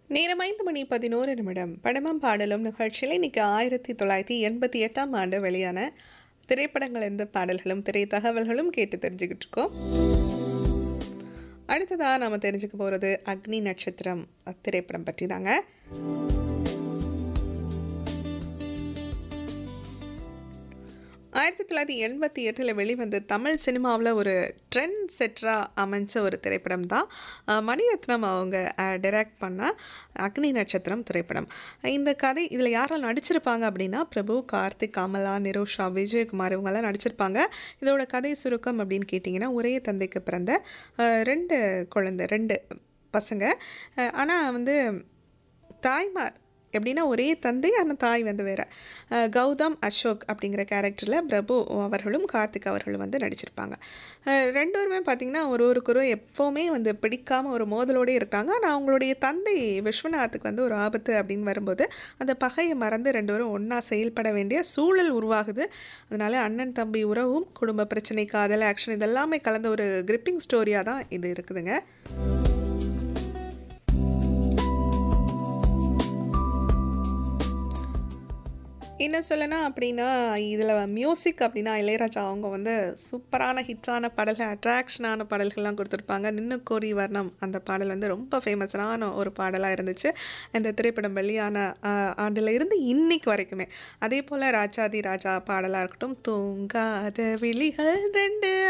நேரம் ஐந்து மணி பதினோரு நிமிடம் படமும் பாடலும் நிகழ்ச்சியில் இன்னைக்கு ஆயிரத்தி தொள்ளாயிரத்தி எண்பத்தி எட்டாம் ஆண்டு வெளியான திரைப்படங்கள் எந்த பாடல்களும் திரை தகவல்களும் கேட்டு தெரிஞ்சுக்கிட்டு இருக்கோம் அடுத்ததாக நாம் தெரிஞ்சுக்க போகிறது அக்னி நட்சத்திரம் திரைப்படம் பற்றி தாங்க ஆயிரத்தி தொள்ளாயிரத்தி எண்பத்தி எட்டில் வெளிவந்த தமிழ் சினிமாவில் ஒரு ட்ரெண்ட் செட்டராக அமைஞ்ச ஒரு திரைப்படம் தான் அஹ், மணிரத்னம் அவங்க டைரக்ட் பண்ண அக்னி நட்சத்திரம் திரைப்படம் இந்த கதை இதில் யாரெல்லாம் நடிச்சிருப்பாங்க அப்படின்னா பிரபு கார்த்திக் கமலா நிரோஷா விஜயகுமார் இவங்கெல்லாம் நடிச்சிருப்பாங்க இதோட கதை சுருக்கம் அப்படின்னு கேட்டிங்கன்னா ஒரே தந்தைக்கு பிறந்த அஹ், ரெண்டு குழந்தை ரெண்டு பசங்க ஆனால் வந்து தாய்மார் எப்படின்னா ஒரே தந்தை ஆனால் தாய் வந்து வேற அஹ் கௌதம் அசோக் அப்படிங்கிற கேரக்டரில் பிரபு அவர்களும் கார்த்திக் அவர்களும் வந்து நடிச்சிருப்பாங்க அஹ் ரெண்டு பேருமே பார்த்திங்கன்னா ஒரு ஒருக்கொரு எப்போவுமே வந்து பிடிக்காம ஒரு மோதலோடே இருக்காங்க ஆனால் அவங்களுடைய தந்தை விஸ்வநாத்துக்கு வந்து ஒரு ஆபத்து அப்படின்னு வரும்போது அந்த பகையை மறந்து ரெண்டு பேரும் ஒன்றா செயல்பட வேண்டிய சூழல் உருவாகுது அதனால அண்ணன் தம்பி உறவும் குடும்ப பிரச்சனை காதல் ஆக்ஷன் இதெல்லாமே கலந்த ஒரு கிரிப்பிங் ஸ்டோரியாக தான் இது இருக்குதுங்க இன்னும் சொல்லணும் அப்படின்னா இதில் மியூசிக் அப்படின்னா இளையராஜா அவங்க வந்து சூப்பரான ஹிட்ஸான பாடல்கள் அட்ராக்ஷனான பாடல்கள்லாம் கொடுத்துருப்பாங்க நின்னு கோரி வர்ணம் அந்த பாடல் வந்து ரொம்ப ஃபேமஸான ஒரு பாடலாக இருந்துச்சு இந்த திரைப்படம் வெளியான ஆஹ், ஆண்டுல இருந்து இன்னைக்கு வரைக்குமே அதே போல் ராஜாதி ராஜா பாடலாக இருக்கட்டும் தூங்காத விழிகள் ரெண்டு